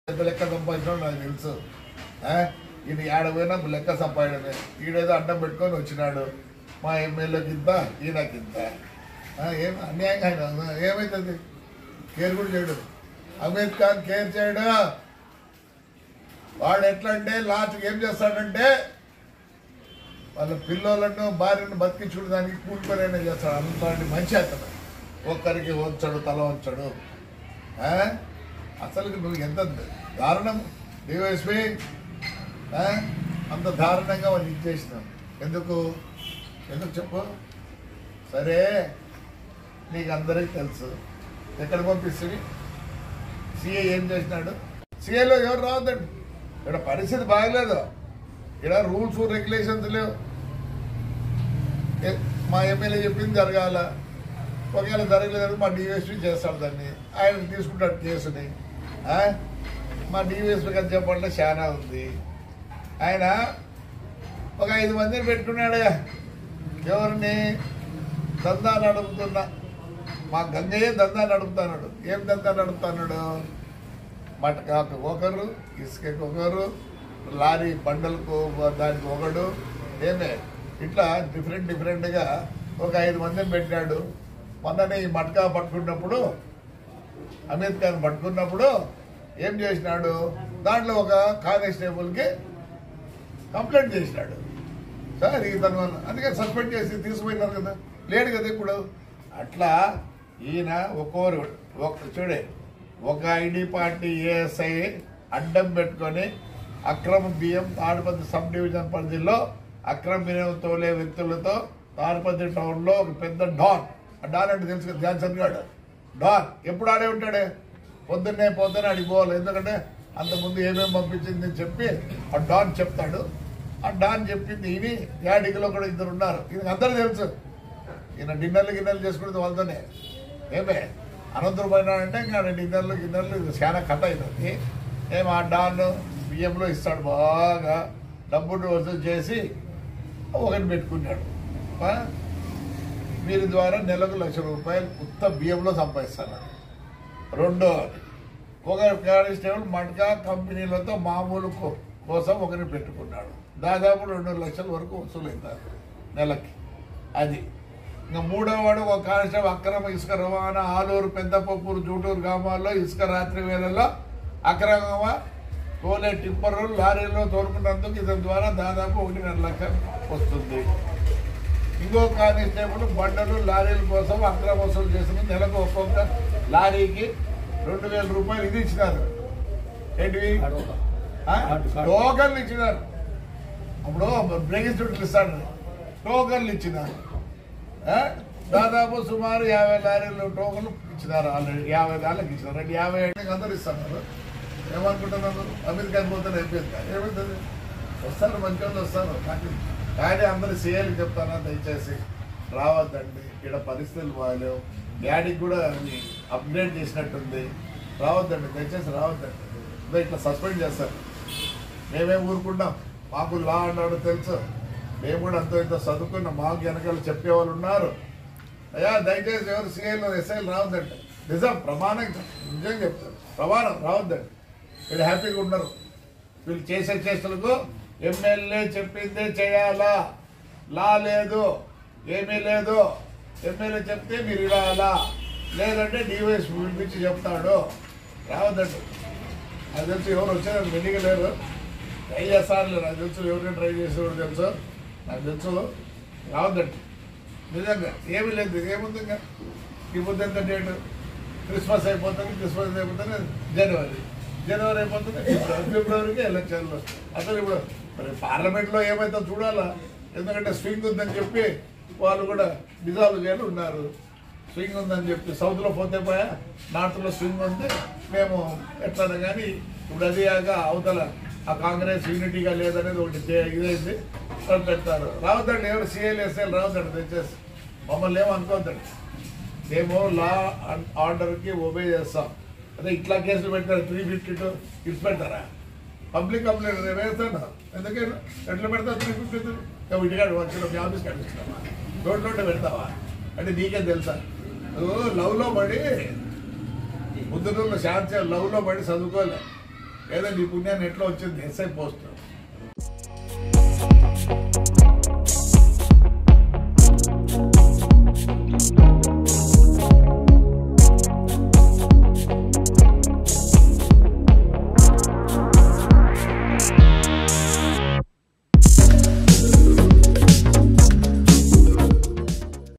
ఎంత లెక్క సంపాదించడం నాకు తెలుసు ఆ? ఈయన ఏడ పోయినా లెక్క సంపాదనే ఈడేదో అడ్డం పెట్టుకొని వచ్చినాడు మా ఎమ్మెల్యేకి ఇంత ఈయనకి ఇంత ఆ, ఏం అన్యాయంగా ఆయన ఏమవుతుంది కేర్ కూడా చేయడు అమీర్ ఖాన్ కేర్ చేయడు వాడు ఎట్లా అంటే లాస్ట్కి ఏం చేస్తాడంటే వాళ్ళ పిల్లలను భార్యను బతికించుడు దానికి కూలిపోయినా చేస్తాడు అంతటి మంచి అతను ఒక్కరికి వంచడు తల వంచడు ఆ? అసలు నువ్వు ఎంత దారుణం డివైఎస్పి అంత దారుణంగా వాళ్ళు ఇచ్చేసినాం ఎందుకు ఎందుకు చెప్పు సరే నీకు అందరికీ తెలుసు ఎక్కడ పంపిస్తుంది సీఏ ఏం చేసినాడు సీఏలో ఎవరు రావద్దండి ఇక్కడ పరిస్థితి బాగలేదు ఇక్కడ రూల్స్ రెగ్యులేషన్స్ లేవు ఏ- మా ఎమ్మెల్యే చెప్పింది జరగాల ఒకవేళ జరగలేదు మా డిఎస్పీ చేస్తాడు దాన్ని ఆయన తీసుకుంటాడు కేసుని ఆ? మా డిఎస్పీ గారు చెప్పండి చాలా ఉంది ఆయన ఒక ఐదు మందిని పెట్టుకున్నాడు ఎవరిని దందా నడుపుతున్నా మా గంగయ్య దందా నడుపుతున్నాడు ఏం దందా నడుపుతున్నాడు మటకాకు ఒకరు ఇసుకకి ఒకరు లారీ బండలకు దానికి ఒకడు ఏమే ఇట్లా డిఫరెంట్ డిఫరెంట్గా ఒక ఐదు మందిని పెట్టాడు మొన్ననే ఈ మటకా పట్టుకున్నప్పుడు అమిత్ ఖాన్ పట్టుకున్నప్పుడు ఏం చేసినాడు దాంట్లో ఒక కానిస్టేబుల్కి కంప్లైంట్ చేసినాడు సార్ ఇతను అందుకే సస్పెండ్ చేసి తీసుకుపోయినారు కదా లేడు కదా ఇప్పుడు అట్లా ఈయన ఒక్కోరు ఒక చూడే ఒక ఐడి పార్టీ ఏఎస్ఐ అడ్డం పెట్టుకొని అక్రమ బియ్యం తాడిపత్రి సబ్ డివిజన్ పరిధిలో అక్రమ బియ్యం తోలే వ్యక్తులతో తాడిపత్రి టౌన్లో ఒక పెద్ద డాన్ ఆ డాన్ అంటే తెలుసు కదా జాన్సన్ గాడు డాన్ ఎప్పుడు ఆడే ఉంటాడే పొద్దున్నే పొద్దున్నే అడిగి పోవాలి ఎందుకంటే అంతకుముందు ఏమేమి పంపించింది అని చెప్పి ఆ డాన్ చెప్తాడు ఆ డాన్ చెప్పింది ఇవి యాడిగిలో కూడా ఇద్దరు ఉన్నారు ఇది అందరూ తెలుసు ఈయన డిన్నర్లు గిన్నెలు చేసుకునేది వాళ్ళతోనే ఏమే అనంతరం పోయినాడంటే ఇంకా డిన్నర్లు గిన్నెలు ఇది చాలా కథ అవుతుంది ఏం ఆ డాన్ బియ్యంలో ఇస్తాడు బాగా డబ్బులు వసూలు చేసి ఒకరిని పెట్టుకున్నాడు ఆ? వీరి ద్వారా నెలకు లక్ష రూపాయలు ఉత్త బియ్యంలో సంపాదిస్తాడు రెండో ఒక కానిస్టేబుల్ మడ్కా కంపెనీలతో మామూలు కో- కోసం ఒకరిని పెట్టుకున్నాడు దాదాపు రెండు లక్షల వరకు వసూలవుతారు నెలకి అది ఇంకా మూడో వాడు ఒక కానిస్టేబుల్ అక్రమ ఇసుక రవాణా ఆలూరు పెద్దపప్పూరు జూటూరు గ్రామాల్లో ఇసుక రాత్రి వేళల్లో అక్రమంగా తోలే టిప్పర్లు లారీల్లో తోలుకున్నందుకు ఇతని ద్వారా దాదాపు ఒకటిన్నర లక్షలు వస్తుంది ఇంకో కానిస్టేబుల్ బండలు లారీల కోసం అక్రమ వసూలు చేసిన నెలకు ఒక్కొక్క లారీకి రెండు వేల రూపాయలు ఇది ఇచ్చినారు ఏంటివి ఆ? టోకన్లు ఇచ్చినారు అప్పుడు బ్రేక్ ఇన్స్టిట్యూట్లు ఇస్తాడు టోకన్లు ఇచ్చినారు ఆ? దాదాపు సుమారు యాభై లారీలు టోకన్లు ఇచ్చినారు ఆల్రెడీ యాభై లారీలకు ఇచ్చినారు రెండు యాభై ఏళ్ళకి అందరూ ఇస్తున్నారు ఏమనుకుంటున్నారు అమెరికాకి పోతే అయిపోయింది ఏమవుతుంది వస్తారు మంచి వాళ్ళు వస్తారు కానీ కానీ అందరు సీఎల్కి చెప్తానా దయచేసి రావద్దండి ఇక్కడ పరిస్థితులు బాగాలేవు డాడీకి కూడా అది అప్గ్రేడ్ చేసినట్టుంది రావద్దండి దయచేసి రావద్దండి ఇదో ఇట్లా సస్పెండ్ చేస్తారు మేమేం ఊరుకున్నాం మాకు లా అన్నాడు తెలుసు మేము కూడా అంతో ఇంత చదువుకున్నాం మాకు వెనకాల చెప్పేవాళ్ళు ఉన్నారు అయ్యా దయచేసి ఎవరు సీఐలు ఎస్ఐలు రావద్దండి నిజం ప్రమాణం నిజం చెప్తారు ప్రమాణం రావద్దండి వీళ్ళు హ్యాపీగా ఉన్నారు వీళ్ళు చేసే చేష్టలకు ఎమ్మెల్యే చెప్పిందే చేయాలా లా లేదు ఏమీ లేదు ఎమ్మెల్యే చెప్తే మీరు ఇవ్వాలా లేదంటే డివైఎస్ పిలిపించి చెప్తాడు రావద్దండి నాకు తెలుసు ఎవరు వచ్చారు మెల్లిగా లేరు ట్రై చేస్తారులే నాకు తెలుసు ఎవరిని ట్రై చేసేవాడు తెలుసు నాకు తెలుసు రావద్దండి నిజంగా ఏమీ లేదు ఏముంది ఇంకా ఇప్పుడు ఎంత డేట్ క్రిస్మస్ అయిపోతుంది క్రిస్మస్ అయిపోతుంది జనవరి జనవరి అయిపోతుంది ఫిబ్రవరి ఫిబ్రవరికి ఎలక్షన్లు అసలు ఇప్పుడు మరి పార్లమెంట్లో ఏమైతే చూడాలా ఎందుకంటే స్వింగ్ ఉందని చెప్పి వాళ్ళు కూడా డిజాల్వ్ చేయాలి ఉన్నారు స్వింగ్ ఉందని చెప్పి సౌత్లో పోతే పోయా నార్త్లో స్వింగ్ ఉంది మేము ఎట్లన్నా కానీ ఇప్పుడు అది కాక అవతల ఆ కాంగ్రెస్ యూనిటీగా లేదనేది ఒకటి చే- ఇదైంది వాళ్ళు పెడతారు రావద్దండి ఎవరు సీఎల్ ఎస్ఎల్ రావద్దండి దయచేసి మమ్మల్ని ఏమో అనుకోవద్దండి మేము లా అండ్ ఆర్డర్కి ఒబే చేస్తాం అదే ఇట్లా కేసులు పెట్టారు త్రీ ఫిఫ్టీ టూ ఇట్స్ పెడతారా పబ్లిక్ కంప్లైంట్ రేపు వేస్తాను ఎందుకని ఎట్లా పెడతావు త్రీ ఫిఫ్టీ టూ ఇంటికాడ వచ్చిన మీ ఆఫీస్ కట్టిస్తున్నావా రోడ్ రోడ్డు పెడతావా అంటే నీకేం తెలుసా నువ్వు లవ్లో పడి ముద్దులో శాంతి లవ్లో పడి చదువుకోలే ఏదో నీ పుణ్యాన్ని ఎట్లా వచ్చింది ఎస్ఐ పోస్ట్